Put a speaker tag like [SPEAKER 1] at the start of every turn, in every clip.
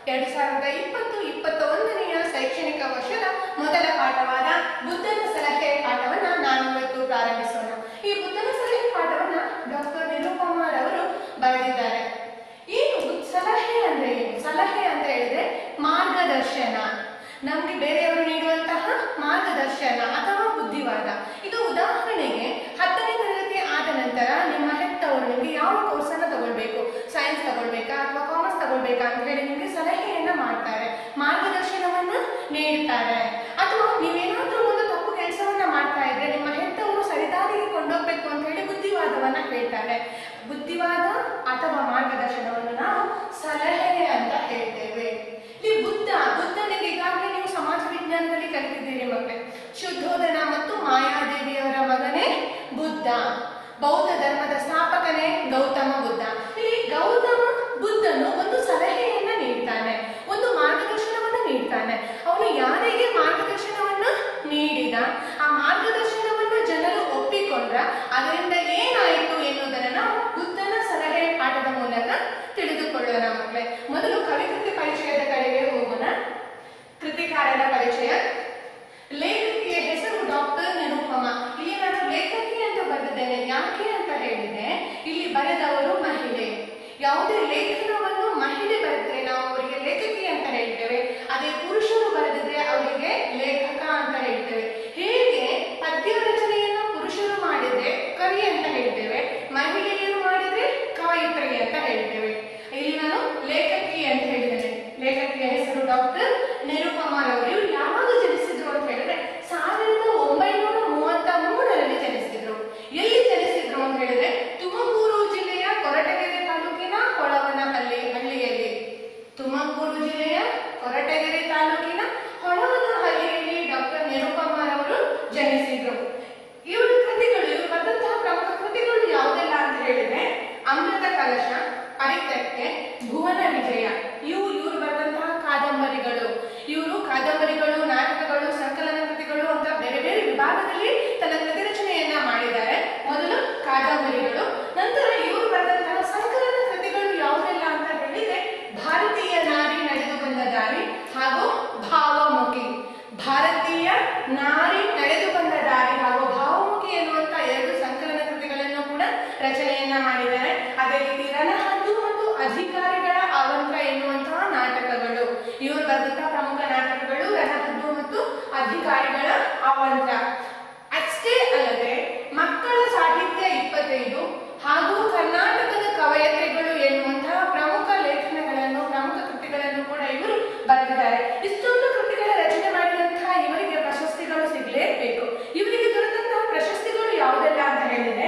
[SPEAKER 1] ಎರಡು ಸಾವಿರದ ಇಪ್ಪತ್ತು ಇಪ್ಪತ್ತ ಒಂದನೆಯ ಶೈಕ್ಷಣಿಕ ವರ್ಷದ ಮೊದಲ ಪಾಠವಾದ ಬುದ್ಧನ ಸಲಹೆ ಪಾಠವನ್ನ ನಾನು ಇವತ್ತು ಪ್ರಾರಂಭಿಸೋಣ ಈ ಬುದ್ಧನ ಸಲಹೆ ಪಾಠವನ್ನ ಡಾಕ್ಟರ್ ನಿರುಪಮಾರ್ ಅವರು ಬರೆದಿದ್ದಾರೆ ಏನು ಬುದ್ಧ- ಸಲಹೆ ಅಂದ್ರೆ ಏನು ಸಲಹೆ ಅಂತ ಹೇಳಿದ್ರೆ ಮಾರ್ಗದರ್ಶನ ನಮ್ಗೆ ಬೇರೆಯವರು ನೀಡುವಂತಹ ಮಾರ್ಗದರ್ಶನ ಅಥವಾ ಬುದ್ಧಿವಾದ ಇದು ಉದಾಹರಣೆಗೆ ಹತ್ತನೇ ತರಗತಿ ಆದ ನಂತರ ನಿಮ್ಮ ಹೆತ್ತವರು ನಿಮಗೆ ಯಾವ ಕೋರ್ಸನ್ನು ತಗೊಳ್ಬೇಕು ಸೈನ್ಸ್ ತಗೊಳ್ಬೇಕಾ ಅಥವಾ ಕಾಮರ್ಸ್ ತಗೊಳ್ಬೇಕಾ ಅಂತ ಹೇಳಿ ನಿಮಗೆ ಸಲಹೆಯನ್ನ ಮಾಡ್ತಾರೆ ಮಾರ್ಗದರ್ಶನವನ್ನ ನೀಡ್ತಾರೆ ಅಥವಾ ನೀವೇನಾದ್ರೂ ಒಂದು ತಪ್ಪು ಕೆಲಸವನ್ನ ಮಾಡ್ತಾ ಇದ್ರೆ ನಿಮ್ಮ ಹೆತ್ತವರು ಸರಿದಾರಿಗೆ ಕೊಂಡೋಗ್ಬೇಕು ಅಂತ ಹೇಳಿ ಬುದ್ಧಿವಾದವನ್ನ ಹೇಳ್ತಾರೆ ಬುದ್ಧಿವಾದ ಅಥವಾ ಮಾರ್ಗದರ್ಶನವನ್ನು ನಾವು ಸಲಹೆ ಅಂತ ಹೇಳ್ತೇವೆ ಈ ಬುದ್ಧ ಬುದ್ಧನಿಗೆ ಈಗಾಗಲೇ ನೀವು ಸಮಾಜ ವಿಜ್ಞಾನದಲ್ಲಿ ಕಲಿತಿದ್ದೀರಿ ಮಕ್ಕಳೇ ಶುದ್ಧೋಧನ ಮತ್ತು ಮಾಯಾದೇವಿಯವರ ಮಗನೇ ಬುದ್ಧ ಬೌದ್ಧ ಧರ್ಮದ ಸ್ಥಾಪಕನೇ ಗೌತಮ ಬುದ್ಧ ಇಲ್ಲಿ ಗೌತಮ ಬುದ್ಧನು ಒಂದು ಸಲಹೆಯನ್ನ ನೀಡ್ತಾನೆ ಒಂದು ಮಾರ್ಗದರ್ಶನವನ್ನ ನೀಡ್ತಾನೆ ಅವನು ಯಾರಿಗೆ ಮಾರ್ಗದರ್ಶನವನ್ನ ನೀಡಿದ ಆ ಮಾರ್ಗದರ್ಶನವನ್ನ ಜನರು ಒಪ್ಪಿಕೊಂಡ್ರ ಅದರಿಂದ ಏನಾಯಿತು ಎನ್ನುವುದನ್ನ ನಾವು ಬುದ್ಧನ ಸಲಹೆ ಪಾಠದ ಮೂಲಕ ತಿಳಿದುಕೊಳ್ಳೋಣ ಮಕ್ಕಳೇ ಮೊದಲು ಕವಿಕೃತಿ ಪರಿಚಯದ ಕಡೆಗೆ ಹೋಗೋಣ ಕೃತಿಕಾರರ ಪರಿಚಯ ಲೇಖಕಿಯ ಹೆಸರು ಡಾಕ್ಟರ್ ನಿರುಪಮ ಇಲ್ಲಿ ನಾನು ಲೇಖಕಿ ಅಂತ ಬರೆದಿದ್ದೇನೆ ಯಾಕೆ ಅಂತ ಹೇಳಿದ್ರೆ ಇಲ್ಲಿ ಬರೆದವರು ಮಹಿಳೆ ಯಾವುದೇ ಲೇಖನವನ್ನು ಮಹಿಳೆ ಬರೆದ್ರೆ ನಾವು ಅವರಿಗೆ ಲೇಖಕಿ ಅಂತ ಹೇಳ್ತೇವೆ ಅದೇ ಪುರುಷರು ಬರೆದಿದ್ರೆ ಅವರಿಗೆ ಲೇಖಕ ಅಂತ ಹೇಳ್ತೇವೆ ಹೇಗೆ ಪದ್ಯ ರಚನೆಯನ್ನ ಪುರುಷರು ಮಾಡಿದ್ರೆ ಕವಿ ಅಂತ ಹೇಳ್ತೇವೆ ಮಹಿಳೆಯರು ಮಾಡಿದ್ರೆ ಕವಯಿತ್ರಿ ಅಂತ ಹೇಳ್ತೇವೆ ಇಲ್ಲಿ ನಾನು ಲೇಖಕಿ ಅಂತ ಹೇಳಿದ್ದೇನೆ ಲೇಖಕಿಯ ಹೆಸರು ಡಾಕ್ಟರ್ ನಿರುಪಮಾರ್ ಅವರು ಇವರು ಯಾವಾಗ ಜನಿಸಿದ್ರು ಅಂತ ಹೇಳಿದ್ರೆ ಸಾವಿರದ ಒಂಬೈನೂರ ಮೂವತ್ತ ಮೂರರಲ್ಲಿ ಜನಿಸಿದ್ರು ಎಲ್ಲಿ ಜನಿಸಿದ್ರು ಅಂತ ಹೇಳಿದ್ರೆ ತುಮಕೂರು ಜಿಲ್ಲೆಯ ಕೊರಟಗೆರೆ ತಾಲೂಕಿನ ಹೊಳವನಹಳ್ಳಿ ಹಳ್ಳಿಯಲ್ಲಿ ತುಮಕೂರು ಜಿಲ್ಲೆಯ ಕೊರಟಗೆರೆ ತಾಲೂಕಿನ ಹೊಳವನಹಳ್ಳಿಯಲ್ಲಿ ಡಾಕ್ಟರ್ ನಿರುಪಮಾರ್ ಅವರು ಜನಿಸಿದ್ರು ಇವರ ಕೃತಿಗಳು ಇವರು ಬರೆದಂತಹ ಪ್ರಮುಖ ಕೃತಿಗಳು ಯಾವುದೆಲ್ಲ ಅಂತ ಹೇಳಿದ್ರೆ ಅಮೃತ ಕಲಶ ಪರಿತಕ್ಕೆ ಭುವನ ವಿಜಯ ಇವು ಇವರು ಬರೆದಂತಹ ಕಾದಂಬರಿಗಳು ಇವರು ಕಾದಂಬರಿಗಳು ನಾಟಕಗಳು ಸಂಕಲನ ಕೃತಿಗಳು ಅಂತ ಬೇರೆ ಬೇರೆ ವಿಭಾಗದಲ್ಲಿ ತನ್ನ ಕೃತಿ ರಚನೆಯನ್ನ ಮಾಡಿದ್ದಾರೆ ಮೊದಲು ಕಾದಂಬರಿಗಳು ನಂತರ ಇವರು ಬರೆದಂತಹ ಸಂಕಲನ ಕೃತಿಗಳು ಯಾವುದೆಲ್ಲ ಅಂತ ಹೇಳಿದ್ರೆ ಭಾರತೀಯ ನಾರಿ ನಡೆದು ಬಂದ ದಾರಿ ಹಾಗೂ ಭಾವಮುಖಿ ಭಾರತೀಯ ನಾರಿ ನಡೆದು ಬಂದ ದಾರಿ ಹಾಗೂ ಭಾವಮುಖಿ ಎನ್ನುವಂತ ಎರಡು ಸಂಕಲನ ಕೃತಿಗಳನ್ನು ಕೂಡ ರಚನೆಯನ್ನ ಮಾಡಿದ್ದಾರೆ ಅದೇ ರೀತಿ ರಣಹದ್ದು ಮತ್ತು ಅಧಿಕಾರಿಗಳ ಅವಂತ್ರ ಎನ್ನುವಂತಹ ನಾಟಕಗಳು ಇವರು ಬರೆದಂತಹ ಪ್ರಮುಖ ನಾಟಕಗಳು ರಣಹದ್ದು ಮತ್ತು ಅಧಿಕಾರಿಗಳ ಅವಂತ್ರ ಅಷ್ಟೇ ಅಲ್ಲದೆ ಮಕ್ಕಳ ಸಾಹಿತ್ಯ ಇಪ್ಪತ್ತೈದು ಹಾಗೂ ಕರ್ನಾಟಕದ ಕವಯತ್ರಿಗಳು ಎನ್ನುವಂತಹ ಪ್ರಮುಖ ಲೇಖನಗಳನ್ನು ಪ್ರಮುಖ ಕೃತಿಗಳನ್ನು ಕೂಡ ಇವರು ಬರೆದಿದ್ದಾರೆ ಇಷ್ಟೊಂದು ಕೃತಿಗಳ ರಚನೆ ಮಾಡಿದಂತಹ ಇವರಿಗೆ ಪ್ರಶಸ್ತಿಗಳು ಸಿಗಲೇಬೇಕು ಇವರಿಗೆ ದೊರೆತಂತಹ ಪ್ರಶಸ್ತಿಗಳು ಯಾವುದೆಲ್ಲ ಅಂತ ಹೇಳಿದ್ರೆ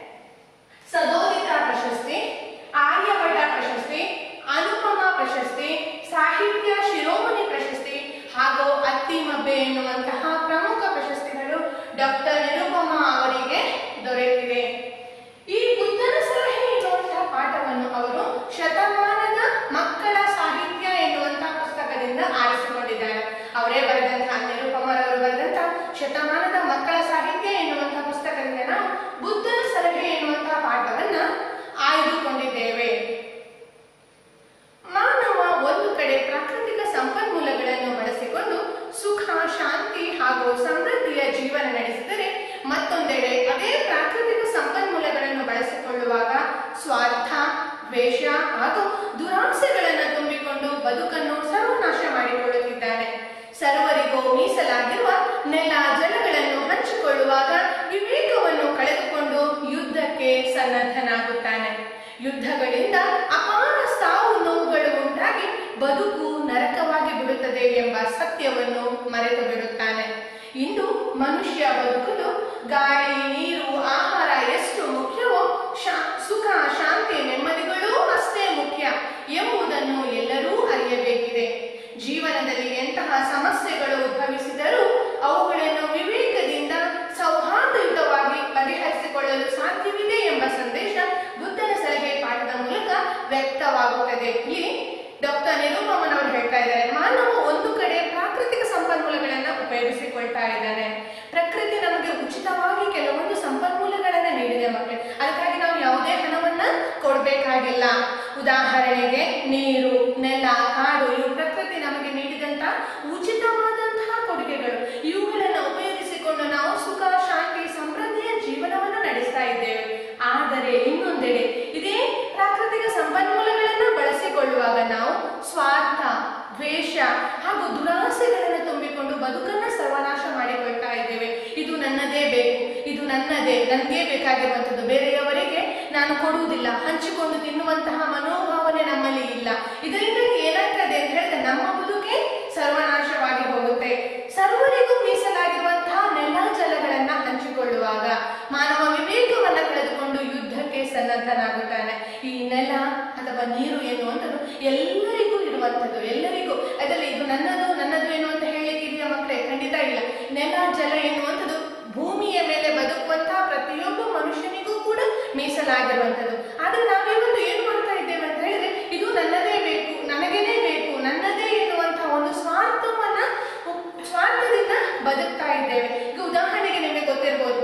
[SPEAKER 1] ಸದೋದಿತ ಪ್ರಶಸ್ತಿ ಆರ್ಯಭಟ ಪ್ರಶಸ್ತಿ ಅನುಪಮ ಪ್ರಶಸ್ತಿ ಸಾಹಿತ್ಯ ಶಿರೋಮಣಿ ಪ್ರಶಸ್ತಿ ಹಾಗೂ ಅತ್ತಿಮಬ್ಬೆ ಎನ್ನುವಂತಹ ಪ್ರಮುಖ ಪ್ರಶಸ್ತಿಗಳು ಡಾಕ್ಟರ್ ನಿರುಪಮ ಅವರಿಗೆ ದೊರೆತಿವೆ ಈ ಬುದ್ಧನ ಸಲಹೆ ಎನ್ನುವಂತಹ ಪಾಠವನ್ನು ಅವರು ಶತಮಾನದ ಮಕ್ಕಳ ಸಾಹಿತ್ಯ ಎನ್ನುವಂತಹ ಪುಸ್ತಕದಿಂದ ಆರಿಸಿಕೊಂಡಿದ್ದಾರೆ ಅವರೇ ಬರೆದಂತಹ ನಿರುಪಮರವರು ಬರೆದಂತಹ ಶತಮಾನದ ಮಕ್ಕಳ ಸಾಹಿತ್ಯ ಎನ್ನುವಂತಹ ಪುಸ್ತಕದಿಂದ ನಾವು ಬುದ್ಧನ ಸಲಹೆ ಎನ್ನುವಂತಹ ಪಾಠವನ್ನ ಆಯ್ದುಕೊಂಡಿದ್ದೇವೆ ಮಾನವ ಒಂದು ಕಡೆ ಪ್ರಾಕೃತಿಕ ಸಂಪನ್ಮೂಲಗಳನ್ನು ಬಳಸಿಕೊಂಡು ಸುಖ ಶಾಂತಿ ಹಾಗೂ ಸಮೃದ್ಧಿಯ ಜೀವನ ನಡೆಸಿದರೆ ಮತ್ತೊಂದೆಡೆ ಅದೇ ಪ್ರಾಕೃತಿಕ ಸಂಪನ್ಮೂಲಗಳನ್ನು ಬಳಸಿಕೊಳ್ಳುವಾಗ ಸ್ವಾರ್ಥ ದ್ವೇಷ ಹಾಗೂ ದುರಾಸೆಗಳನ್ನು ತುಂಬಿಕೊಂಡು ಬದುಕನ್ನು ಸರ್ವನಾಶ ಮಾಡಿಕೊಳ್ಳುತ್ತಿದ್ದಾನೆ ಸರ್ವರಿಗೂ ಮೀಸಲಾಗಿರುವ ನೆಲ ಜಲಗಳನ್ನು ಹಂಚಿಕೊಳ್ಳುವಾಗ ವಿವೇಕವನ್ನು ಕಳೆದುಕೊಂಡು ಯುದ್ಧಕ್ಕೆ ಸನ್ನದ್ಧನಾಗುತ್ತಾನೆ ಯುದ್ಧಗಳಿಂದ ಅಪಾರ ಸಾವು ನೋವುಗಳು ಉಂಟಾಗಿ ಬದುಕು ನರಕವಾಗಿ ಬಿಡುತ್ತದೆ ಎಂಬ ಸತ್ಯವನ್ನು ಮರೆತು ಬಿಡುತ್ತಾನೆ ಇಂದು ಮನುಷ್ಯ ಬದುಕಲು ಗಾಳಿ ನೀರು ಆಹಾರ ಎಷ್ಟು ಮುಖ್ಯವೋ ಶಾ- ಸುಖ ಶಾಂತಿ ನೆಮ್ಮದಿಗಳೂ ಅಷ್ಟೇ ಮುಖ್ಯ ಎಂಬುದನ್ನು ಎಲ್ಲರೂ ಅರಿಯಬೇಕಿದೆ ಜೀವನದಲ್ಲಿ ಎಂತಹ ಸಮಸ್ಯೆಗಳು ಉದ್ಭವಿಸಿದರೂ ಅವುಗಳನ್ನು ವಿವೇಕದಿಂದ ಸೌಹಾರ್ದಯುತವಾಗಿ ಬಗೆಹರಿಸಿಕೊಳ್ಳಲು ಸಾಧ್ಯವಿದೆ ಎಂಬ ಸಂದೇಶ ಬುದ್ಧನ ಸಲಹೆ ಪಾಠದ ಮೂಲಕ ವ್ಯಕ್ತವಾಗುತ್ತದೆ ಇಲ್ಲಿ ಡಾಕ್ಟರ್ ನಿರುಪಮನ್ ಅವರು ಹೇಳ್ತಾ ಇದ್ದಾರೆ ಮಾನವ ಒಂದು ಕಡೆ ಪ್ರಾಕೃತಿಕ ಸಂಪನ್ಮೂಲಗಳನ್ನ ಉಪಯೋಗಿಸಿಕೊಳ್ತಾ ಇದ್ದಾನೆ ಪ್ರಕೃತಿ ನಮಗೆ ಉಚಿತವಾಗಿ ಕೆಲವೊಂದು ಸಂಪನ್ಮೂಲಗಳನ್ನ ನೀಡಿದೆ ಮಕ್ಕಳೇ ಅದಕ್ಕಾಗಿ ನಾವು ಯಾವುದೇ ಹಣವನ್ನ ಕೊಡಬೇಕಾಗಿಲ್ಲ ಉದಾಹರಣೆಗೆ ನೀರು ನೆಲ ಕಾಡು ಇವು ಪ್ರಕೃತಿ ನಮಗೆ ನೀಡಿದಂತ ಉಚಿತವಾದಂತಹ ಕೊಡುಗೆಗಳು ಇವುಗಳನ್ನು ಉಪಯೋಗಿಸಿಕೊಂಡು ನಾವು ಸುಖ ಶಾಂತಿ ಸಮೃದ್ಧಿಯ ಜೀವನವನ್ನು ನಡೆಸ್ತಾ ಇದ್ದೇವೆ ಆದರೆ ಇನ್ನೊಂದೆಡೆ ಇದೇ ಪ್ರಾಕೃತಿಕ ಸಂಪನ್ಮೂಲಗಳನ್ನು ಬಳಸಿಕೊಳ್ಳುವಾಗ ನಾವು ಸ್ವಾರ್ಥ ದ್ವೇಷ ಹಾಗೂ ದುರಾಸೆಗಳನ್ನು ತುಂಬಿಕೊಂಡು ಬದುಕನ್ನ ಸರ್ವನಾಶ ಮಾಡಿಕೊಳ್ತಾ ಇದ್ದೇವೆ ಇದು ನನ್ನದೇ ಬೇಕು ಇದು ನನ್ನದೇ ನನಗೆ ಬೇಕಾಗಿರುವಂಥದ್ದು ಬೇರೆಯವರಿಗೆ ನಾನು ಕೊಡುವುದಿಲ್ಲ ಹಂಚಿಕೊಂಡು ತಿನ್ನುವಂತಹ ಮನೋಭಾವನೆ ನಮ್ಮಲ್ಲಿ ಇಲ್ಲ ಇದರಿಂದಾಗಿ ಏನಾಗ್ತದೆ ಅಂತ ಹೇಳಿದ್ರೆ ನಮ್ಮ ಬದುಕೆ ಸರ್ವನಾಶವಾಗಿ ಹೋಗುತ್ತೆ ಸರ್ವರಿಗೂ ಮೀಸಲಾಗಿರುವಂತಹ ನೆಲ ಜಲಗಳನ್ನ ಹಂಚಿಕೊಳ್ಳುವಾಗ ಮಾನವ ವಿವೇಕವನ್ನ ಕಳೆದುಕೊಂಡು ಯುದ್ಧಕ್ಕೆ ಸನ್ನದ್ಧನಾಗುತ್ತಾನೆ ಈ ನೆಲ ಅಥವಾ ನೀರು ಎನ್ನುವಂಥದ್ದು ಎಲ್ಲರಿಗೂ ಇರುವಂಥದ್ದು ಎಲ್ಲರಿಗೂ ಅದರಲ್ಲಿ ಇದು ನನ್ನದು ನನ್ನದು ಎನ್ನುವಂತ ಹೇಳಿಕ್ಕೆ ಇದೆಯಾ ಮಕ್ಕಳೇ ಖಂಡಿತ ಇಲ್ಲ ನೆಲ ಜಲ ಎನ್ನುವಂಥದ್ದು ಭೂಮಿಯ ಮೇಲೆ ಬದುಕುವಂತಹ ಪ್ರತಿಯೊಬ್ಬ ಮನುಷ್ಯನಿಗೂ ಕೂಡ ಮೀಸಲಾಗಿರುವಂಥದ್ದು ಆದ್ರೆ ನಾವಿವತ್ತು ಏನು ಮಾಡ್ತಾ ಇದ್ದೇವೆ ಅಂತ ಹೇಳಿದ್ರೆ ಇದು ನನ್ನದೇ ಬೇಕು ನನಗೇನೆ ಬೇಕು ನನ್ನದೇ ಎನ್ನುವಂತಹ ಒಂದು ಸ್ವಾರ್ಥವನ್ನ ಸ್ವಾರ್ಥದಿಂದ ಬದುಕ್ತಾ ಇದ್ದೇವೆ ಈಗ ಉದಾಹರಣೆಗೆ ನಿಮಗೆ ಗೊತ್ತಿರ್ಬೋದು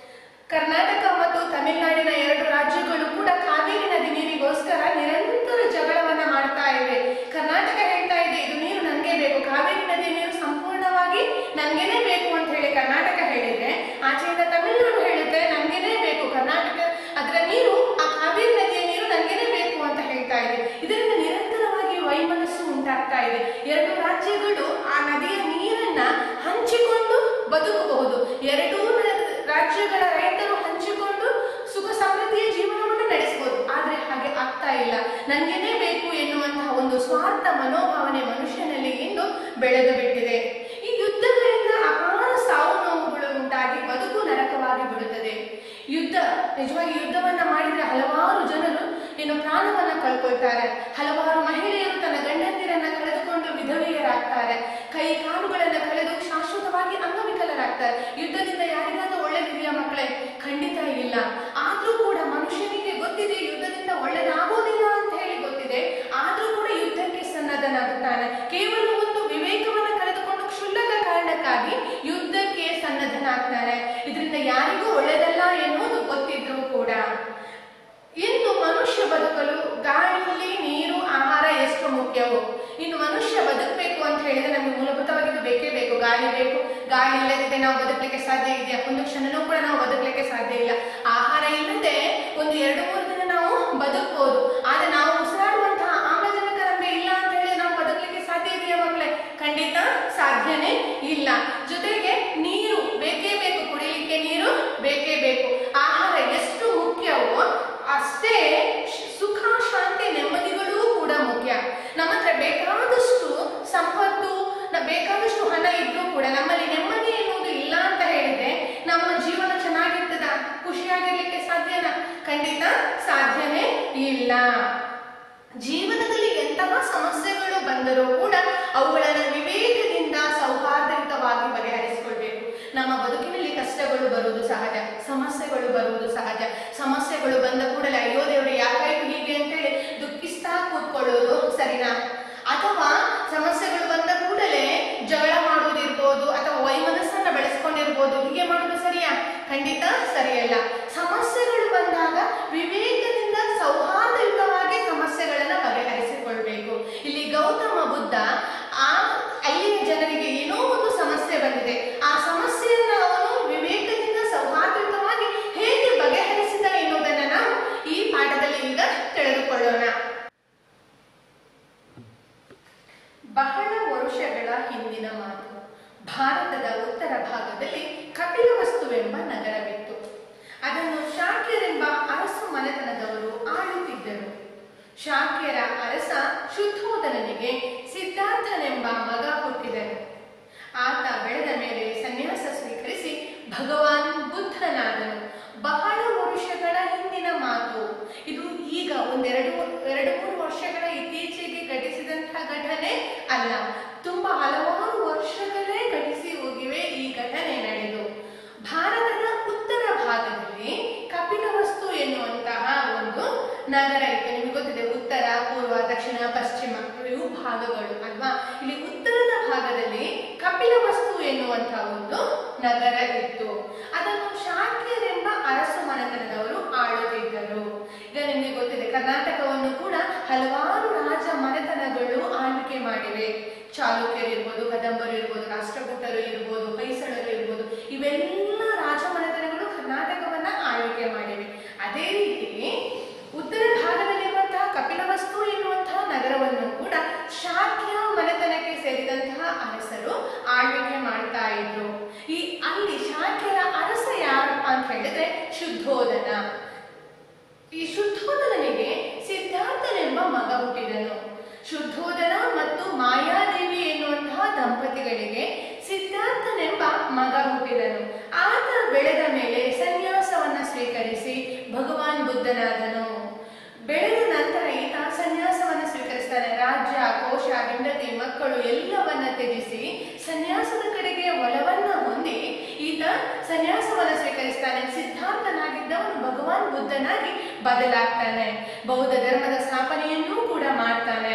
[SPEAKER 1] ಕರ್ನಾಟಕ ಮತ್ತು ತಮಿಳುನಾಡಿನ ಎರಡು ರಾಜ್ಯಗಳು ಕೂಡ ಕಾವೇರಿ ನದಿ ನೀರಿಗೋಸ್ಕರ ನಿರಂತರ ಜಗಳವನ್ನ ಮಾಡ್ತಾ ಇವೆ ಕರ್ನಾಟಕ ಹೇಳ್ತಾ ಇದೆ ಇದು ನೀರು ನನಗೆ ಬೇಕು ಕಾವೇರಿ ನದಿ ನೀರು ಸಂಪೂರ್ಣವಾಗಿ ನನಗೇನೆ ಬೇಕು ಅಂತ ಹೇಳಿ ಕರ್ನಾಟಕ ಹೇಳಿದ್ರೆ ಆಚೆಯಿಂದ ತಮಿಳುನಾಡು ಹೇಳುತ್ತೆ ನನಗೇನೆ ಬೇಕು ಕರ್ನಾಟಕ ಅದರ ನೀರು ಆ ಕಾವೇರಿ ನದಿಯ ನೀರು ನನಗೇನೆ ಬೇಕು ಅಂತ ಹೇಳ್ತಾ ಇದೆ ಇದರಿಂದ ನಿರಂತರವಾಗಿ ವೈಮನಸ್ಸು ಉಂಟಾಗ್ತಾ ಇದೆ ಎರಡು ರಾಜ್ಯಗಳು ಆ ನದಿಯ ನೀರನ್ನ ಹಂಚಿಕೊಂಡು ಬದುಕಬಹುದು ಎರಡೂ ನ- ರಾಜ್ಯಗಳ ರೈತರು ಹಂಚಿಕೊಂಡು ಸುಖ ಸಮೃದ್ಧಿಯ ಜೀವನವನ್ನು ನಡೆಸಬಹುದು ಆದ್ರೆ ಹಾಗೆ ಆಗ್ತಾ ಇಲ್ಲ ನನಗೇನೆ ಬೇಕು ಎನ್ನುವಂತಹ ಒಂದು ಸ್ವಾರ್ಥ ಮನೋಭಾವನೆ ಮನುಷ್ಯನಲ್ಲಿ ಇಂದು ಬೆಳೆದು ಬಿಟ್ಟಿದೆ ಈ ಯುದ್ಧಗಳಿಂದ ಅಪಾರ ಸಾವು ನೋವುಗಳು ಉಂಟಾಗಿ ಬದುಕು ನರಕವಾಗಿ ಬಿಡುತ್ತದೆ ಯುದ್ಧ ನಿಜವಾಗಿ ಯುದ್ಧವನ್ನ ಮಾಡಿದ್ರೆ ಹಲವಾರು ಜನರು ಇನ್ನು ಪ್ರಾಣವನ್ನ ಕಳ್ಕೊಳ್ತಾರೆ ಹಲವಾರು ಮಹಿಳೆಯರು ತನ್ನ ಗಂಡಂದಿರನ್ನ ಕಳೆದುಕೊಂಡು ವಿಧವೆಯರಾಗ್ತಾರೆ ಕೈ ಕಾಲುಗಳನ್ನ ಕಳೆದು ಶಾಶ್ವತವಾಗಿ ಅಂಗವಿಕಲರಾಗ್ತಾರೆ ಯುದ್ಧದಿಂದ ಯಾರಿಗಾದ್ರೂ ಒಳ್ಳೇದಿದೆಯಾ ಮಕ್ಕಳೇ ಖಂಡಿತ ಇಲ್ಲ ಆದ್ರೂ ಕೂಡ ಮನುಷ್ಯನಿಗೆ ಗೊತ್ತಿದೆ ಯುದ್ಧದಿಂದ ಒಳ್ಳೇದಾಗೋದಿಲ್ಲ ಅಂತ ಹೇಳಿ ಗೊತ್ತಿದೆ ಆದ್ರೂ ಕೂಡ ಯುದ್ಧಕ್ಕೆ ಸನ್ನದ್ಧನಾಗುತ್ತಾನೆ ಕೇವಲ ಒಂದು ವಿವೇಕವನ್ನ ಕಳೆದುಕೊಂಡು ಕ್ಷುಲ್ಲಕ ಕಾರಣಕ್ಕಾಗಿ ಯುದ್ಧಕ್ಕೆ ಸನ್ನದ್ಧನಾಗ್ತಾನೆ ಇದರಿಂದ ಯಾರಿಗೂ ಒಳ್ಳೆಯದಲ್ಲ ಎನ್ನುವುದು ಗೊತ್ತಿದ್ರೂ ಕೂಡ ಇನ್ನು ಮನುಷ್ಯ ಬದುಕಲು ಗಾಳಿ ನೀರು ಆಹಾರ ಎಷ್ಟು ಮುಖ್ಯವೋ ಇನ್ನು ಮನುಷ್ಯ ಬದುಕಬೇಕು ಅಂತ ಹೇಳಿದ್ರೆ ನಮಗೆ ಮೂಲಭೂತವಾಗಿ ಇದು ಬೇಕೇ ಬೇಕು ಗಾಳಿ ಬೇಕು ಗಾಳಿ ಇಲ್ಲದಿದ್ದರೆ ನಾವು ಬದುಕಲಿಕ್ಕೆ ಸಾಧ್ಯ ಇದೆಯಾ ಒಂದು ಕ್ಷಣನೂ ಕೂಡ ನಾವು ಬದುಕಲಿಕ್ಕೆ ಸಾಧ್ಯ ಇಲ್ಲ ಆಹಾರ ಇಲ್ಲದೆ ಒಂದು ಎರಡು ಮೂರು ದಿನ ನಾವು ಬದುಕಬಹುದು ಆದ್ರೆ ನಾವು ಉಸಿರಾಡುವಂತಹ ಆಮ್ಲಜನಕ ನಮಗೆ ಇಲ್ಲ ಅಂತ ಹೇಳಿ ನಾವು ಬದುಕಲಿಕ್ಕೆ ಸಾಧ್ಯ ಇದೆಯಾ ಮಕ್ಕಳೇ ಖಂಡಿತ ಸಾಧ್ಯನೇ ಇಲ್ಲ ಜೊತೆಗೆ ನೀರು ಬೇಕೇ ಬೇಕು ಕುಡಿಲಿಕ್ಕೆ ನೀರು ಬೇಕೇ ಬೇಕು ಆಹಾರ ಎಷ್ಟು ಮುಖ್ಯವೋ ಅಷ್ಟೇ ಶ್- ಸುಖ ಶಾಂತಿ ನೆಮ್ಮದಿಗಳೂ ಕೂಡ ಮುಖ್ಯ ನಮ್ಮ ಹತ್ರ ಬೇಕಾದಷ್ಟು ಸಂಪತ್ತು ನ- ಬೇಕಾದಷ್ಟು ಹಣ ಇದ್ರೂ ಕೂಡ ನಮ್ಮಲ್ಲಿ ನೆಮ್ಮದಿ ಎನ್ನುವುದು ಇಲ್ಲ ಅಂತ ಹೇಳಿದ್ರೆ ನಮ್ಮ ಜೀವನ ಚೆನ್ನಾಗಿರ್ತದ ಖುಷಿಯಾಗಿರ್ಲಿಕ್ಕೆ ಸಾಧ್ಯನಾ ಖಂಡಿತ ಸಾಧ್ಯನೇ ಇಲ್ಲ ಜೀವನದಲ್ಲಿ ಎಂತಹ ಸಮಸ್ಯೆಗಳು ಬಂದರೂ ಕೂಡ ಅವುಗಳನ್ನು ವಿವೇಕದಿಂದ ಸೌಹಾರ್ದಯುತವಾಗಿ ಬಗೆಹರಿಸಿಕೊಳ್ಬೇಕು ನಮ್ಮ ಬದುಕಿನಲ್ಲಿ ಕಷ್ಟಗಳು ಬರುವುದು ಸಹಜ ಸಮಸ್ಯೆಗಳು ಬರುವುದು ಸಹಜ ಸಮಸ್ಯೆಗಳು ಬಂದ ಕೂಡಲೇ ಅಯ್ಯೋ ದೇವರು ಯಾಕಾಯ್ತು ಹೀಗೆ ಅಂತೇಳಿ ದುಃಖಿಸ್ತಾ ಕೂತ್ಕೊಳ್ಳೋದು ಸರಿನಾ ಅಥವಾ ಸಮಸ್ಯೆಗಳು ಬಂದ ಕೂಡಲೇ ಜಗಳ ಮಾಡುವುದಿರ್ಬೋದು ಅಥವಾ ವೈಮನಸ್ಸನ್ನ ಬೆಳೆಸ್ಕೊಂಡಿರ್ಬೋದು ಹೀಗೆ ಮಾಡೋದು ಸರಿಯಾ ಖಂಡಿತ ಸರಿಯಲ್ಲ ಸಮಸ್ಯೆಗಳು ಬಂದಾಗ ವಿವೇಕದಿಂದ ಸೌಹಾರ್ದಯುತವಾಗಿ ಸಮಸ್ಯೆಗಳನ್ನ ಬಗೆಹರಿಸಿಕೊಳ್ಬೇಕು ಇಲ್ಲಿ ಗೌತಮ ಬುದ್ಧ ಆ ಅಲ್ಲಿಯ ಜನರಿಗೆ ಏನೋ ಒಂದು ಸಮಸ್ಯೆ ಬಂದಿದೆ ಆ ಸಮಸ್ಯೆಯನ್ನ ಅವನು ವಿವೇಕದಿಂದ ಸೌಹಾರ್ದಯುತವಾಗಿ ಹೇಗೆ ಬಗೆಹರಿಸಿದ ಎನ್ನುವುದನ್ನ ನಾವು ಈ ಪಾಠದಲ್ಲಿ ಈಗ ತಿಳಿದುಕೊಳ್ಳೋಣ ಬಹಳ ವರ್ಷಗಳ ಹಿಂದಿನ ಮಾತು ಭಾರತದ ಉತ್ತರ ಭಾಗದಲ್ಲಿ ಕಪಿಲವಸ್ತುವೆಂಬ ನಗರವಿತ್ತು ಅದನ್ನು ಶಾಕ್ಯರೆಂಬ ಅರಸು ಮನೆತನದವರು ಆಳುತ್ತಿದ್ದರು ಶಾಕ್ಯರ ಅರಸ ಶುದ್ಧೋಧನನಿಗೆ ಸಿದ್ಧಾರ್ಥನೆಂಬ ಮಗ ಹುಟ್ಟಿದನು ಆತ ಬೆಳೆದ ಮೇಲೆ ಸನ್ಯಾಸ ಸ್ವೀಕರಿಸಿ ಭಗವಾನ್ ಬುದ್ಧನಾದನು ಬಹಳ ವರ್ಷಗಳ ಹಿಂದಿನ ಮಾತು ಇದು ಈಗ ಒಂದೆರಡು ಎರಡು ಮೂರು ವರ್ಷಗಳ ಇತ್ತೀಚೆಗೆ ಘಟಿಸಿದಂತಹ ಘಟನೆ ಅಲ್ಲ ತುಂಬಾ ಹಲವಾರು ವರ್ಷಗಳೇ ಘಟಿಸಿ ಹೋಗಿವೆ ಈ ಘಟನೆ ನಡೆದು ಭಾರತದ ಉತ್ತರ ಭಾಗದಲ್ಲಿ ಕಪಿಲವಸ್ತು ಎನ್ನುವಂತಹ ಒಂದು ನಗರ ಇತ್ತು ನಿಮಗೆ ಗೊತ್ತಿದೆ ಉತ್ತರ ಪೂರ್ವ ದಕ್ಷಿಣ ಪಶ್ಚಿಮ ಇವು ಭಾಗಗಳು ಅಲ್ವಾ ಇಲ್ಲಿ ಉತ್ತರದ ಭಾಗದಲ್ಲಿ ಕಪಿಲವಸ್ತು ಎನ್ನುವಂತಹ ಒಂದು ನಗರ ಇತ್ತು ಅದನ್ನು ಶಾಕ್ಯರೆಂಬ ಅರಸು ಮನೆತನದವರು ಆಳುತ್ತಿದ್ದರು ಈಗ ನಿಮಗೆ ಗೊತ್ತಿದೆ ಕರ್ನಾಟಕವನ್ನು ಕೂಡ ಹಲವಾರು ರಾಜ ಮನೆತನಗಳು ಆಳ್ವಿಕೆ ಮಾಡಿವೆ ಚಾಲುಕ್ಯರು ಇರ್ಬೋದು ಕದಂಬರು ಇರ್ಬೋದು ರಾಷ್ಟ್ರಕೂಟರು ಇರ್ಬೋದು ಹೊಯ್ಸಳರು ಇರ್ಬೋದು ಇವೆಲ್ಲ ರಾಜ ಮನೆತನಗಳು ಕರ್ನಾಟಕವನ್ನ ಆಳ್ವಿಕೆ ಮಾಡಿವೆ ಅದೇ ರೀತಿ ಉತ್ತರ ಭಾಗದಲ್ಲಿರುವಂತಹ ಕಪಿಲವಸ್ತು ಎನ್ನುವಂತಹ ನಗರವನ್ನು ಕೂಡ ಶಾಕ್ಯ ಮನೆತನಕ್ಕೆ ಸೇರಿದಂತಹ ಅರಸರು ಆಳ್ವಿಕೆ ಮಾಡ್ತಾ ಇದ್ರು ಈ ಅಲ್ಲಿ ಶಾಕ್ಯರ ಅರಸ ಯಾರಪ್ಪ ಅಂತ ಹೇಳಿದ್ರೆ ಶುದ್ಧೋಧನ ಈ ಶುದ್ಧೋಧನನಿಗೆ ಸಿದ್ಧಾರ್ಥನೆಂಬ ಮಗ ಹುಟ್ಟಿದನು ಶುದ್ಧೋಧನ ಮತ್ತು ಮಾಯಾದೇವಿ ಎನ್ನುವಂತಹ ದಂಪತಿಗಳಿಗೆ ಸಿದ್ಧಾರ್ಥನೆಂಬ ಮಗ ಹುಟ್ಟಿದನು ಆತ ಬೆಳೆದ ಮೇಲೆ ಸನ್ಯಾಸವನ್ನ ಸ್ವೀಕರಿಸಿ ಭಗವಾನ್ ಬುದ್ಧನಾದನು ಬೆಳೆದ ನಂತರ ಈತ ಸನ್ಯಾಸವನ್ನ ಸ್ವೀಕರಿಸ್ತಾನೆ ರಾಜ್ಯ ಕೋಶ ಹೆಂಡತಿ ಮಕ್ಕಳು ಎಲ್ಲವನ್ನ ತ್ಯಜಿಸಿ ಸನ್ಯಾಸದ ಕಡೆಗೆ ಒಲವನ್ನ ಹೊಂದಿ ಈತ ಸನ್ಯಾಸವನ್ನ ಸ್ವೀಕರಿಸ್ತಾನೆ ಸಿದ್ಧಾರ್ಥನಾಗಿದ್ದವನು ಭಗವಾನ್ ಬುದ್ಧನಾಗಿ ಬದಲಾಗ್ತಾನೆ ಬೌದ್ಧ ಧರ್ಮದ ಸ್ಥಾಪನೆಯನ್ನೂ ಕೂಡ ಮಾಡ್ತಾನೆ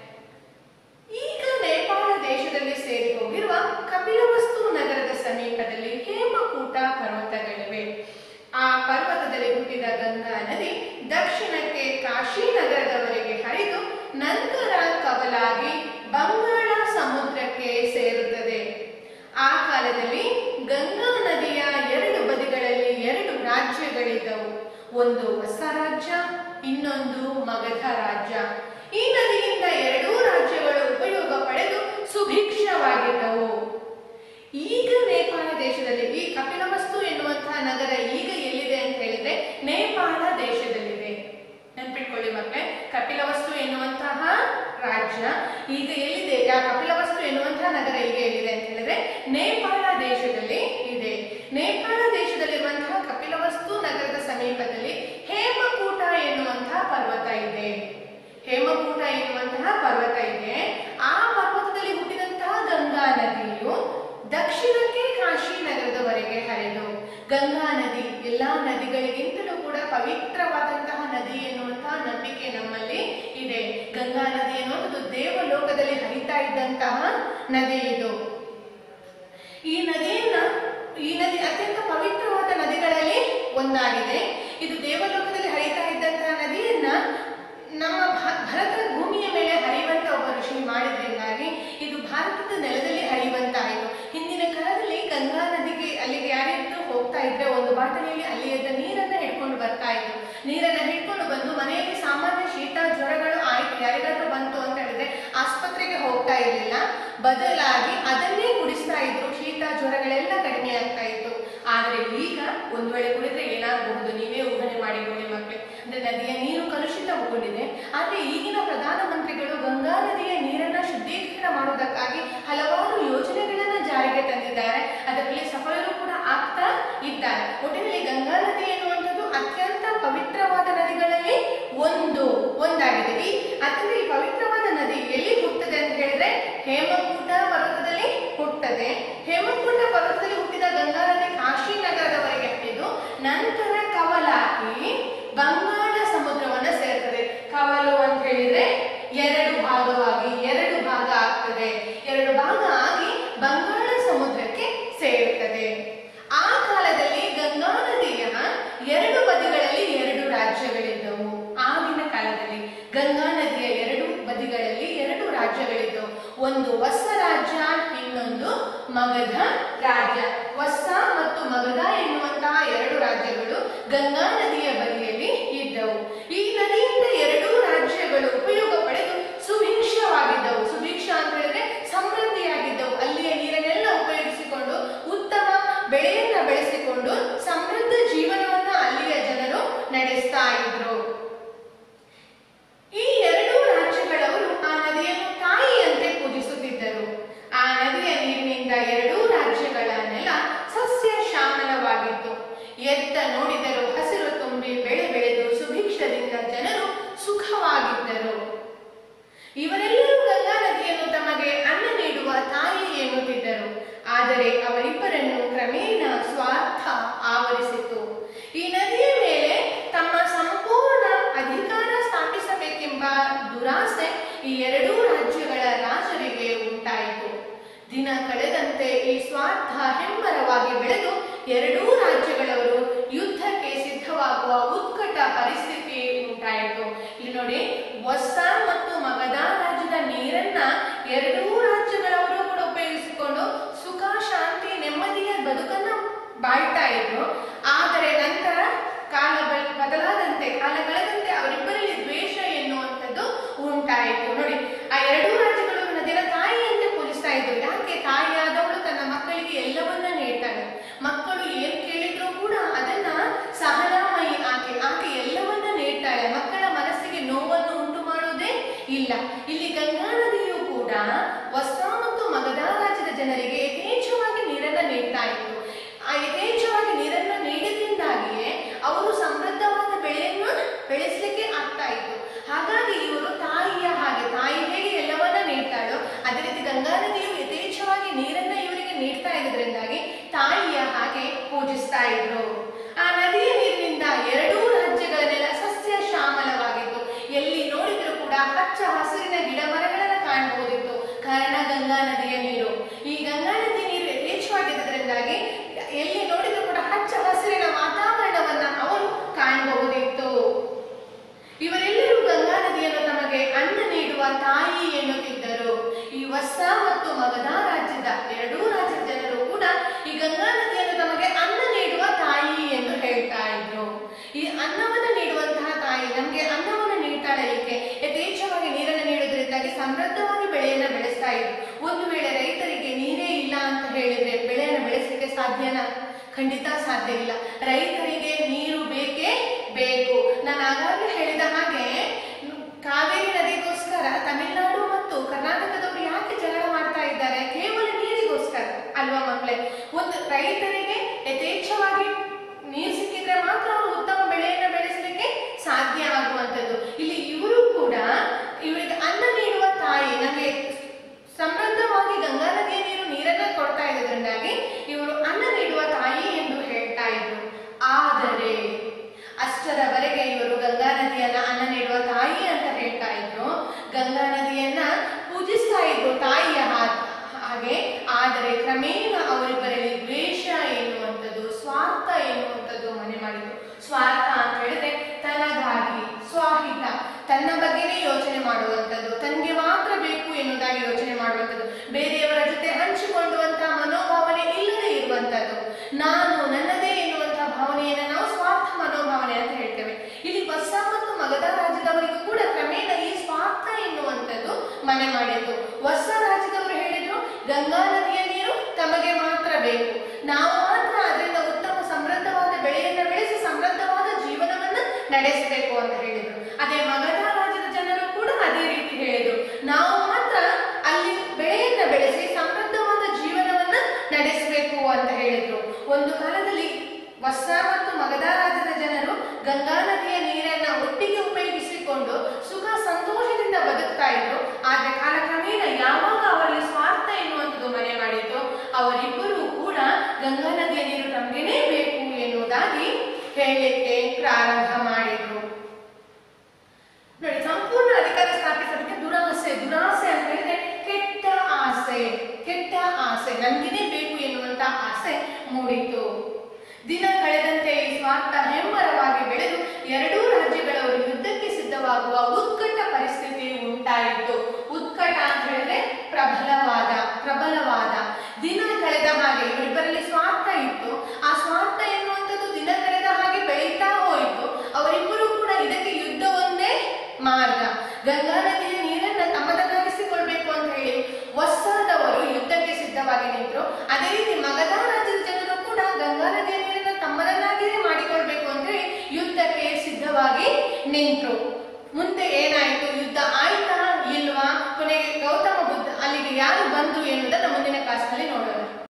[SPEAKER 1] ಈಗ ನೇಪಾಳ ದೇಶದಲ್ಲಿ ಸೇರಿ ಹೋಗಿರುವ ಕಪಿಲವಸ್ತು ನಗರದ ಸಮೀಪದಲ್ಲಿ ಹೇಮಕೂಟ ಪರ್ವತಗಳಿವೆ ಆ ಪರ್ವತದಲ್ಲಿ ಹುಟ್ಟಿದ ಗಂಗಾ ನದಿ ದಕ್ಷಿಣಕ್ಕೆ ಕಾಶಿ ನಗರದವರೆಗೆ ಹರಿದು ನಂತರ ಕವಲಾಗಿ ಬಂಗಾಳ ಸಮುದ್ರಕ್ಕೆ ಸೇರುತ್ತದೆ ಆ ಕಾಲದಲ್ಲಿ ಗಂಗಾ ನದಿಯ ಎರಡು ಬದಿಗಳಲ್ಲಿ ಎರಡು ರಾಜ್ಯಗಳಿದ್ದವು ಒಂದು ಹೊಸ ರಾಜ್ಯ ಇನ್ನೊಂದು ಮಗಧ ರಾಜ್ಯ ಈ ನದಿಯಿಂದ ಎರಡೂ ರಾಜ್ಯಗಳು ಉಪಯೋಗ ಪಡೆದು ಸುಭಿಕ್ಷವಾಗಿದ್ದವು ಈಗ ನೇಪಾಳ ದೇಶದಲ್ಲಿ ಈ ಕಪಿಲವಸ್ತು ಎನ್ನುವಂತಹ ನಗರ ಈಗ ಎಲ್ಲಿದೆ ಅಂತ ಹೇಳಿದ್ರೆ ನೇಪಾಳ ದೇಶದಲ್ಲಿದೆ ನೆನ್ಪಿಟ್ಕೊಳ್ಳಿ ಮಕ್ಕಳೇ ಕಪಿಲವಸ್ತು ಎನ್ನುವಂತಹ ರಾಜ್ಯ ಈಗ ಎಲ್ಲಿದೆ ಆ ಕಪಿಲವಸ್ತು ಎನ್ನುವಂತಹ ನಗರ ಈಗ ಎಲ್ಲಿದೆ ಅಂತ ಹೇಳಿದ್ರೆ ನೇಪಾಳ ದೇಶದಲ್ಲಿ ಇದೆ ನೇಪಾಳ ದೇಶದಲ್ಲಿರುವಂತಹ ಕಪಿಲವಸ್ತು ನಗರದ ಸಮೀಪದಲ್ಲಿ ಹೇಮಕೂಟ ಎನ್ನುವಂತಹ ಪರ್ವತ ಇದೆ ಹೇಮಕೂಟ ಎನ್ನುವಂತಹ ಪರ್ವತ ಇದೆ ಆ ಪರ್ವತದಲ್ಲಿ ಹುಟ್ಟಿದಂತಹ ಗಂಗಾ ನದಿಯು ದಕ್ಷಿಣಕ್ಕೆ ಕಾಶಿ ನಗರದವರೆಗೆ ಹರಿದು ಗಂಗಾ ನದಿ ಎಲ್ಲಾ ನದಿಗಳಿಗಿಂತಲೂ ಕೂಡ ಪವಿತ್ರವಾದಂತಹ ನದಿ ಎನ್ನುವಂತಹ ನಂಬಿಕೆ ನಮ್ಮಲ್ಲಿ ಇದೆ ಗಂಗಾ ನದಿ ಎನ್ನುವುದು ದೇವಲೋಕದಲ್ಲಿ ಹರಿತಾ ಇದ್ದಂತಹ ನದಿ ಇದು ಈ ನದಿಯನ್ನ ಈ ನದಿ ಅತ್ಯಂತ ಪವಿತ್ರವಾದ ನದಿಗಳಲ್ಲಿ ಒಂದಾಗಿದೆ ಇದು ದೇವಲೋಕದಲ್ಲಿ ಹರಿತಾ ಇದ್ದಂತಹ ನದಿಯನ್ನ ನಮ್ಮ ಭ- ಭರತ ಭೂಮಿಯ ಮೇಲೆ ಹರಿಯುವಂತ ಒಬ್ಬ ಋಷಿ ಮಾಡಿದ್ರಿಂದಾಗಿ ಇದು ಭಾರತದ ನೆಲದಲ್ಲಿ ಹರಿಯುವಂತಾಯಿತು ಹಿಂದಿನ ಕಾಲದಲ್ಲಿ ಗಂಗಾ ನದಿಗೆ ಅಲ್ಲಿಗೆ ಯಾರಿದ್ರು ಹೋಗ್ತಾ ಇದ್ರೆ ಒಂದು ಬಾಟಲಿಯಲ್ಲಿ ಅಲ್ಲಿಯದ ನೀರನ್ನ ಹಿಡ್ಕೊಂಡು ಬರ್ತಾ ಇದ್ರು ನೀರನ್ನ ಹಿಡ್ಕೊಂಡು ಬಂದು ಮನೆಯಲ್ಲಿ ಸಾಮಾನ್ಯ ಶೀತ ಜ್ವರಗಳು ಆಯ್ತು ಯಾರಿಗಾದ್ರೂ ಬಂತು ಅಂತ ಹೇಳಿದ್ರೆ ಆಸ್ಪತ್ರೆಗೆ ಹೋಗ್ತಾ ಇರಲಿಲ್ಲ ಬದಲಾಗಿ ಅದನ್ನೇ ಕುಡಿಸ್ತಾ ಇದ್ರು ಶೀತ ಜ್ವರಗಳೆಲ್ಲ ಕಡಿಮೆ ಆಗ್ತಾ ಇತ್ತು ಆದ್ರೆ ಈಗ ಒಂದ್ ವೇಳೆ ಕುಡಿದ್ರೆ ಏನಾಗಬಹುದು ನೀವೇ ಊಹನೆ ಮಾಡಿಕೊಳ್ಳಿ ಮಕ್ಕಳೇ ಅಂದ್ರೆ ನದಿಯ ನೀರು ಕಲುಷಿತಗೊಂಡಿದೆ ಆದ್ರೆ ಈಗಿನ ಪ್ರಧಾನಮಂತ್ರಿಗಳು ಗಂಗಾ ನದಿಯ ನೀರನ್ನ ಶುದ್ಧೀಕರಣ ಮಾಡುವುದಕ್ಕಾಗಿ ಹಲವಾರು ಯೋಜನೆಗಳನ್ನ ಜಾರಿಗೆ ತಂದಿದ್ದಾರೆ ಅದರಲ್ಲಿ ಸಫಲರು ಕೂಡ ಆಗ್ತಾ ಇದ್ದಾರೆ ಒಟ್ಟಿನಲ್ಲಿ ಗಂಗಾ ನದಿ ಎನ್ನುವಂಥದ್ದು ಅತ್ಯಂತ ಪವಿತ್ರವಾದ ನದಿಗಳಲ್ಲಿ ಒಂದು ಒಂದಾಗಿದೆ ಈ ಅತ್ಯಂತ ಈ ಪವಿತ್ರವಾದ ನದಿ ಎಲ್ಲಿ ಹುಟ್ಟುತ್ತದೆ ಅಂತ ಹೇಳಿದ್ರೆ ಹೇಮಕೂಟ ಪರ್ವತದಲ್ಲಿ ಹುಟ್ಟದೆ ಹೇಮಕೂಟ ಪರ್ವತದಲ್ಲಿ ಹುಟ್ಟಿದ ಗಂಗಾ ನದಿ ಕಾಶಿ ನಗರದವರೆಗೆ ಹರಿದು ನಂತರ ಕವಲಾಗಿ ಬಂಗಾಳ ಸಮುದ್ರವನ್ನ ಸೇರ್ತದೆ ಕವಲು ಅಂತ ಹೇಳಿದ್ರೆ ಎರಡು ಭಾಗವಾಗಿ ಎರಡು ಭಾಗ ಆಗ್ತದೆ ಎರಡು ಭಾಗ ಆಗಿ ಬಂಗಾಳ ಸಮುದ್ರಕ್ಕೆ ಸೇರುತ್ತದೆ ಆ ಕಾಲದಲ್ಲಿ ಗಂಗಾ ನದಿಯ ಎರಡು ಬದಿಗಳಲ್ಲಿ ಎರಡು ರಾಜ್ಯಗಳಿದ್ದವು ಆಗಿನ ಕಾಲದಲ್ಲಿ ಗಂಗಾ ನದಿಯ ಎರಡು ಬದಿಗಳಲ್ಲಿ ಎರಡು ರಾಜ್ಯಗಳಿದ್ದವು ಒಂದು ಹೊಸ ರಾಜ್ಯ ಇನ್ನೊಂದು ಮಗಧ ರಾಜ್ಯ ಹೊಸ ಮತ್ತು ಮಗಧ ಎನ್ನುವಂತಹ ಎರಡು ರಾಜ್ಯಗಳು ಗಂಗಾ ನದಿಯ ಬದಿಯಲ್ಲಿ ಇದ್ದವು ಈ ನದಿಯಿಂದ ಎರಡೂ ರಾಜ್ಯಗಳು ಉಪಯೋಗ ಪಡೆದು ಸುಭಿಕ್ಷವಾಗಿದ್ದವು ಸುಭಿಕ್ಷ ಅಂತ ಹೇಳಿದ್ರೆ ಸಮೃದ್ಧಿಯಾಗಿದ್ದವು ಅಲ್ಲಿಯ ನೀರನ್ನೆಲ್ಲ ಉಪಯೋಗಿಸಿಕೊಂಡು ಉತ್ತಮ ಬೆಳೆಯನ್ನ ಬೆಳೆಸಿಕೊಂಡು ಸಮೃದ್ಧ ಜೀವನವನ್ನ ಅಲ್ಲಿಯ ಜನರು ನಡೆಸ್ತಾ ಇದ್ರು ಈ ಎರಡೂ ರಾಜ್ಯಗಳವರು ಆ ನದಿಯನ್ನು ತಾಯಿಯಂತೆ ಪೂಜಿಸುತ್ತಿದ್ದರು ಆ ನದಿಯ ನೀರಿನಿಂದ ಎರಡೂ ರಾಜ್ಯಗಳ ನೆಲ ಸಸ್ಯ ಶ್ಯಾಮಲವಾಗಿತ್ತು ಎತ್ತ ನೋಡಿದರೂ ಹಸಿರು ತುಂಬಿ ಬೆಳೆ ಬೆಳೆದು ಸುಭಿಕ್ಷದಿಂದ ಜನರು ಸುಖವಾಗಿದ್ದರು ಇವರೆಲ್ಲರೂ ಗಂಗಾ ನದಿಯನ್ನು ತಮಗೆ ಅನ್ನ ನೀಡುವ ತಾಯಿ ಎನ್ನುತ್ತಿದ್ದರು ಆದರೆ ಅವರಿಬ್ಬರನ್ನು ಕ್ರಮೇಣ ಸ್ವಾರ್ಥ ಆವರಿಸಿತು ಈ ನದಿಯ ಮೇಲೆ ತಮ್ಮ ಸಂಪೂರ್ಣ ಅಧಿಕಾರ ಸ್ಥಾಪಿಸಬೇಕೆಂಬ ದುರಾಸೆ ಈ ಎರಡೂ ರಾಜ್ಯಗಳ ರಾಜರಿಗೆ ಉಂಟಾಯಿತು ದಿನ ಕಳೆದಂತೆ ಈ ಸ್ವಾರ್ಥ ಹೆಮ್ಮರವಾಗಿ ಬೆಳೆದು ಎರಡೂ ರಾಜ್ಯಗಳವರು ಯುದ್ಧಕ್ಕೆ ಸಿದ್ಧವಾಗುವ ಉತ್ಕಟ ಪರಿಸ್ಥಿತಿ ಉಂಟಾಯಿತು ಇಲ್ಲಿ ಇಲ್ಲಿ ನೋಡಿ ಹೊಸ ಮತ್ತು ಮಗಧ ರಾಜ್ಯದ ನೀರನ್ನ ಎರಡೂ ರಾಜ್ಯಗಳವರು ಕೂಡ ಉಪಯೋಗಿಸಿಕೊಂಡು ಸುಖ ಶಾಂತಿ ನೆಮ್ಮದಿಯ ಬದುಕನ್ನ ಬಾಳ್ತಾ ಇದ್ರು ಆದರೆ ನಂತರ ಕಾಲ ಬ- ಬದಲಾದಂತೆ ಕಾಲ ಕಳೆದಂತೆ ಅವರಿಬ್ಬರಲ್ಲಿ ದ್ವೇಷ ಎನ್ನುವಂಥದ್ದು ಉಂಟಾಯಿತು ನೋಡಿ ಆ ಎರಡೂ ರಾಜ್ಯಗಳು ನದಿನ ತಾಯಿಯಂತೆ ಪೂಜಿಸ್ತಾ ಇದ್ರು ಯಾಕೆ ತಾಯಿಯಾದವಳು ತನ್ನ ಮಕ್ಕಳಿಗೆ ಎಲ್ಲವನ್ನ ನೀಡ್ತಾಳೆ ಮಕ್ಕಳು ಏನ್ ಕೇಳಿದ್ರು ಕೂಡ ಅದನ್ನ ಸಹನಾಮಯಿ ಆಕೆ ಆಕೆ ಎಲ್ಲವನ್ನ ನೀಡ್ತಾಳೆ ಮಕ್ಕಳ ಮನಸ್ಸಿಗೆ ನೋವನ್ನು ಉಂಟು ಮಾಡುವುದೇ ಇಲ್ಲ ಇಲ್ಲಿ ಗಂಗಾ ನದಿಯು ಕೂಡ ಹೊಸ ಮತ್ತು ಮಗಧ ರಾಜ್ಯದ ಜನರಿಗೆ ಯಥೇಚ್ಛವಾಗಿ ನೀರನ್ನ ನೀಡ್ತಾ ಇತ್ತು ಆ ಯಥೇಚ್ಛವಾಗಿ ನೀರನ್ನ ನೀಡಿದ್ರಿಂದಾಗಿಯೇ ಅವರು ಸಮೃದ್ಧವಾದ ಬೆಳೆಯನ್ನ ಬೆಳೆಸಲಿಕ್ಕೆ ಆಗ್ತಾ ಇತ್ತು ಹಾಗಾಗಿ ಇವರು ತಾಯಿಯ ಹಾಗೆ ತಾಯಿ ಹೇಗೆ ಎಲ್ಲವನ್ನ ನೀಡ್ತಾಳೋ ಅದೇ ರೀತಿ ಗಂಗಾ ನದಿಯು ಯಥೇಚ್ಛವಾಗಿ ನೀರನ್ನ ಇವರಿಗೆ ನೀಡ್ತಾ ಇದ್ರಿಂದಾಗಿ ತಾಯಿಯ ಹಾಗೆ ಪೂಜಿಸ್ತಾ ಇದ್ರು ಆ ನದಿಯ ನೀರಿನಿಂದ ಎರಡೂ ರಾಜ್ಯಗಳ ನೆಲ ಸಸ್ಯ ಶ್ಯಾಮಲವಾಗಿತ್ತು ಎಲ್ಲಿ ನೋಡಿದ್ರು ಕೂಡ ಹಚ್ಚ ಹಸಿರಿನ ಗಿಡ ಮರಗಳನ್ನ ಕಾಣಬಹುದಿತ್ತು ಕಾರಣ ಗಂಗಾ ನದಿಯ ನೀರು ಈ ಗಂಗಾ ನದಿಯ ನೀರು ಯಥೇಚ್ಛವಾಗಿದ್ದರಿಂದಾಗಿ ಎಲ್ಲಿ ನೋಡಿದ್ರು ಕೂಡ ಹಚ್ಚ ಹಸಿರಿನ ವಾತಾವರಣವನ್ನ ಅವರು ಕಾಣಬಹುದಿತ್ತು ಇವರೆಲ್ಲರೂ ಗಂಗಾ ನದಿಯನ್ನು ತಮಗೆ ಅನ್ನ ನೀಡುವ ತಾಯಿ ಎನ್ನುತ್ತಿದ್ದರು ಈ ಹೊಸ ಮತ್ತು ಮಗಧ ರಾಜ್ಯದ ಎರಡೂ ರಾಜ್ಯದ ಜನರು ಕೂಡ ಈ ಗಂಗಾ ನದಿಯನ್ನು ತಮಗೆ ಅನ್ನ ನೀಡುವ ತಾಯಿ ಎಂದು ಹೇಳ್ತಾ ಇದ್ರು ಈ ಅನ್ನವನ್ನ ನೀಡುವಂತಹ ತಾಯಿ ನಮಗೆ ಅನ್ನವನ್ನು ನೀಡ್ತಾಳೆ ಏಕೆ ಯಥೇಚ್ಛವಾಗಿ ನೀರನ್ನು ನೀಡುವುದರಿಂದಾಗಿ ಸಮೃದ್ಧವಾಗಿ ಬೆಳೆಯನ್ನ ಬೆಳೆಸ್ತಾ ಇದ್ರು ಒಂದು ವೇಳೆ ರೈತರಿಗೆ ನೀರೇ ಇಲ್ಲ ಅಂತ ಹೇಳಿದ್ರೆ ಬೆಳೆಯನ್ನು ಬೆಳೆಸಲಿಕ್ಕೆ ಸಾಧ್ಯನಾ ಖಂಡಿತ ಸಾಧ್ಯ ಇಲ್ಲ ರೈತರಿಗೆ ನೀರು ಬೇಕೇ ಬೇಕು ನಾನು ಆಗಾಗಲೇ ಹೇಳಿದ ಹಾಗೆ ಕಾವೇರಿ ನದಿಗೋಸ್ಕರ ತಮಿಳುನಾಡು ಮತ್ತು ಕರ್ನಾಟಕದವರು ಯಾಕೆ ಜಗಳ ಮಾಡ್ತಾ ಇದ್ದಾರೆ ಕೇವಲ ನೀರಿಗೋಸ್ಕರ ಅಲ್ವಾ ಮಕ್ಕಳೇ ಒಂದು ರೈತರಿಗೆ ಯಥೇಚ್ಛವಾಗಿ ನೀರು ಸಿಕ್ಕಿದ್ರೆ ಮಾತ್ರ ಅವರು ಉತ್ತಮ ಬೆಳೆಯನ್ನು ಬೆಳೆಸಲಿಕ್ಕೆ ಸಾಧ್ಯ ಆಗುವಂಥದ್ದು ಇಲ್ಲಿ ಇವರು ಕೂಡ ಇವರಿಗೆ ಅನ್ನ ನೀಡುವ ತಾಯಿ ನಮಗೆ ಸಮೃದ್ಧವಾಗಿ ಗಂಗಾ ನದಿಯ ನೀರು ನೀರನ್ನ ಕೊಡ್ತಾ ಇರೋದ್ರಿಂದಾಗಿ ಇವರು ಅನ್ನ ನೀಡುವ ತಾಯಿ ಎಂದು ಹೇಳ್ತಾ ಇದ್ರು ಆದರೆ ಅಷ್ಟರವರೆಗೆ ಇವರು ಗಂಗಾ ನದಿಯನ್ನ ಅನ್ನ ನೀಡುವ ತಾಯಿ ಅಂತ ಹೇಳ್ತಾ ಇದ್ರು ಗಂಗಾ ನದಿಯನ್ನ ಪೂಜಿಸ್ತಾ ಇದ್ರು ತಾಯಿಯ ಹಾ- ಹಾಗೆ ಆದರೆ ಕ್ರಮೇಣ ಅವರಿಬ್ಬರಲ್ಲಿ ದ್ವೇಷ ಎನ್ನುವಂಥದ್ದು ಸ್ವಾರ್ಥ ಎನ್ನುವಂಥದ್ದು ಮನೆ ಮಾಡಿದ್ರು ಸ್ವಾರ್ಥ ಅಂತ ಹೇಳಿದ್ರೆ ತನಗಾಗಿ ಸ್ವಾಹಿತ ತನ್ನ ಬಗ್ಗೆನೇ ಯೋಚನೆ ಮಾಡುವಂಥದ್ದು ತನಗೆ ಮಾತ್ರ ಬೇಕು ಎನ್ನುವುದಾಗಿ ಯೋಚನೆ ಮಾಡುವಂಥದ್ದು ಬೇರೆಯವರ ಜೊತೆ ಹಂಚಿಕೊಳ್ಳುವಂತಹ ಮನೋಭಾವನೆ ಇಲ್ಲದೆ ಇರುವಂಥದ್ದು ನಾನು ನನ್ನದೇ ಎನ್ನುವಂತಹ ಭಾವನೆಯನ್ನು ನಾವು ಸ್ವಾರ್ಥ ಮನೋಭಾವನೆ ಅಂತ ಹೇಳ್ತೇವೆ ಇಲ್ಲಿ ಬಸ್ಸ ಮತ್ತು ಮಗಧ ರಾಜ್ಯದವರಿಗೂ ಕೂಡ ಕ್ರಮೇಣ ಈ ಸ್ವಾರ್ಥ ಎನ್ನುವಂಥದ್ದು ಮನೆ ಮಾಡಿತ್ತು ಹೊಸ ರಾಜ್ಯದವರು ಹೇಳಿದ್ರು ಗಂಗಾ ನದಿಯ ನೀರು ತಮಗೆ ಮಾತ್ರ ಬೇಕು ನಾವು ಮಾತ್ರ ಅದರಿಂದ ಉತ್ತಮ ಸಮೃದ್ಧವಾದ ಬೆಳೆಯನ್ನು ಬೆಳೆಸಿ ಸಮೃದ್ಧವಾದ ಜೀವನವನ್ನ ನಡೆಸಬೇಕು ಅಂತ ಹೇಳಿದ್ರು ಅದೇ ಮಗಧ ರಾಜ್ಯದ ಜನರು ಕೂಡ ಅದೇ ರೀತಿ ಹೇಳಿದ್ರು ನಾವು ಮಾತ್ರ ಅಲ್ಲಿ ಬೆಳೆಯನ್ನ ಬೆಳೆಸಿ ಸಮೃದ್ಧವಾದ ಜೀವನವನ್ನ ನಡೆಸಬೇಕು ಅಂತ ಹೇಳಿದ್ರು ಒಂದು ಕಾಲದಲ್ಲಿ ಹೊಸ ಮತ್ತು ಮಗಧ ರಾಜ್ಯದ ಜನರು ಗಂಗಾ ನದಿಯ ನೀರನ್ನ ಒಟ್ಟಿಗೆ ಉಪಯೋಗಿಸಿಕೊಂಡು ಸುಖ ಸಂತೋಷದಿಂದ ಬದುಕ್ತಾ ಇದ್ರು ಆದ್ರೆ ಕಾಲಕ್ರಮೇಣ ಯಾವಾಗ ಅವರಲ್ಲಿ ಸ್ವಾರ್ಥ ಎನ್ನುವಂಥದ್ದು ಮನೆ ಮಾಡಿತ್ತು ಅವರಿಬ್ಬರು ಕೂಡ ಗಂಗಾ ನದಿಯ ನೀರು ನಮಗೇನೆ ಬೇಕು ಎನ್ನುವುದಾಗಿ ಹೇಳಲಿಕ್ಕೆ ಪ್ರಾರಂಭ ಮಾಡಿದ್ರು ನೋಡಿ ಸಂಪೂರ್ಣ ಅಧಿಕಾರ ಸ್ಥಾಪಿಸೋದಕ್ಕೆ ದುರಾಸೆ ದುರಾಸೆ ಅಂತ ಹೇಳಿದ್ರೆ ಕೆಟ್ಟ ಆಸೆ ಕೆಟ್ಟ ಆಸೆ ನನ್ಗೇನೆ ಬೇಕು ಎನ್ನುವಂತ ಆಸೆ ಮೂಡಿತು ದಿನ ಕಳೆದಂತೆ ಈ ಸ್ವಾರ್ಥ ಹೆಮ್ಮರವಾಗಿ ಬೆಳೆದು ಎರಡೂ ರಾಜ್ಯಗಳವರು ಯುದ್ಧಕ್ಕೆ ಸಿದ್ಧವಾಗುವ ಉತ್ಕಟ ಪರಿಸ್ಥಿತಿ ಉಂಟಾಯಿತು ಉತ್ಕಟ ಅಂತ ಹೇಳಿದ್ರೆ ಪ್ರಬಲವಾದ ಪ್ರಬಲವಾದ ದಿನ ಕಳೆದ ಹಾಗೆ ಇವರಿಬ್ಬರಲ್ಲಿ ಸ್ವಾರ್ಥ ಇತ್ತು ಆ ಸ್ವಾರ್ಥ ಎನ್ನುವಂಥದ್ದು ದಿನ ಕಳೆದ ಹಾಗೆ ಬೆಳೀತಾ ಹೋಯಿತು ಅವರಿಬ್ಬರು ಕೂಡ ಇದಕ್ಕೆ ಯುದ್ಧ ಒಂದೇ ಮಾರ್ಗ ಗಂಗಾ ನದಿಯ ನೀರನ್ನ ತಮ್ಮದನ್ನಾಗಿಸಿಕೊಳ್ಬೇಕು ಅಂತ ಹೇಳಿ ವಸ್ಸಾದವರು ಯುದ್ಧಕ್ಕೆ ಸಿದ್ಧವಾಗಿ ನಿಂತರು ಅದೇ ರೀತಿ ಮಗಧ ರಾಜ್ಯದ ಜನರು ಕೂಡ ಗಂಗಾ ನದಿಯ ನೀರನ್ನ ತಮ್ಮದನ್ನಾಗಿಯೇ ಮಾಡಿಕೊಳ್ಬೇಕು ಅಂತ ಹೇಳಿ ಯುದ್ಧಕ್ಕೆ ಸಿದ್ಧವಾಗಿ ನಿಂತರು ಮುಂದೆ ಏನಾಯ್ತು ಯುದ್ಧ ಆಯ್ತಾ ಇಲ್ವಾ ಕೊನೆಗೆ ಗೌತಮ ಬುದ್ಧ ಅಲ್ಲಿಗೆ ಯಾರು ಬಂದ್ರು ಎನ್ನುವುದನ್ನು ಮುಂದಿನ ಕ್ಲಾಸ್ನಲ್ಲಿ ನೋಡೋಣ